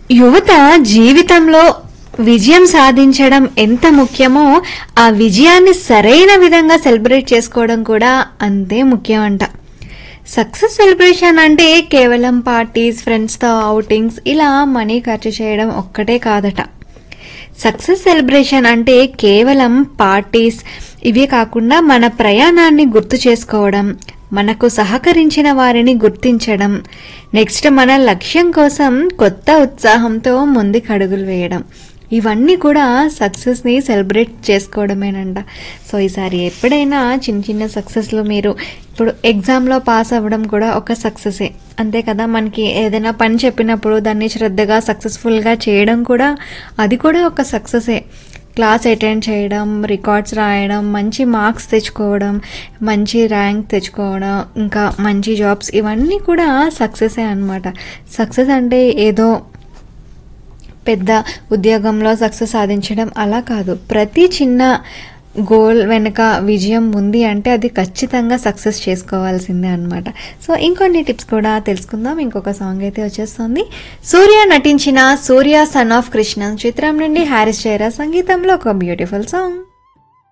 యువత జీవితంలో విజయం సాధించడం ఎంత ముఖ్యమో ఆ విజయాన్ని సరైన విధంగా సెలబ్రేట్ చేసుకోవడం కూడా అంతే ముఖ్యం అంట సక్సెస్ సెలబ్రేషన్ అంటే కేవలం పార్టీస్ ఫ్రెండ్స్తో అవుటింగ్స్ ఇలా మనీ ఖర్చు చేయడం ఒక్కటే కాదట సక్సెస్ సెలబ్రేషన్ అంటే కేవలం పార్టీస్ ఇవే కాకుండా మన ప్రయాణాన్ని గుర్తు చేసుకోవడం మనకు సహకరించిన వారిని గుర్తించడం నెక్స్ట్ మన లక్ష్యం కోసం కొత్త ఉత్సాహంతో ముందుకు అడుగులు వేయడం ఇవన్నీ కూడా సక్సెస్ని సెలబ్రేట్ చేసుకోవడమేనంట సో ఈసారి ఎప్పుడైనా చిన్న చిన్న సక్సెస్లు మీరు ఇప్పుడు ఎగ్జామ్లో పాస్ అవ్వడం కూడా ఒక సక్సెసే అంతే కదా మనకి ఏదైనా పని చెప్పినప్పుడు దాన్ని శ్రద్ధగా సక్సెస్ఫుల్గా చేయడం కూడా అది కూడా ఒక సక్సెసే క్లాస్ అటెండ్ చేయడం రికార్డ్స్ రాయడం మంచి మార్క్స్ తెచ్చుకోవడం మంచి ర్యాంక్ తెచ్చుకోవడం ఇంకా మంచి జాబ్స్ ఇవన్నీ కూడా సక్సెసే అనమాట సక్సెస్ అంటే ఏదో పెద్ద ఉద్యోగంలో సక్సెస్ సాధించడం అలా కాదు ప్రతి చిన్న గోల్ వెనుక విజయం ఉంది అంటే అది ఖచ్చితంగా సక్సెస్ చేసుకోవాల్సిందే అనమాట సో ఇంకొన్ని టిప్స్ కూడా తెలుసుకుందాం ఇంకొక సాంగ్ అయితే వచ్చేస్తుంది సూర్య నటించిన సూర్య సన్ ఆఫ్ కృష్ణ చిత్రం నుండి హ్యారిస్ చేరా సంగీతంలో ఒక బ్యూటిఫుల్ సాంగ్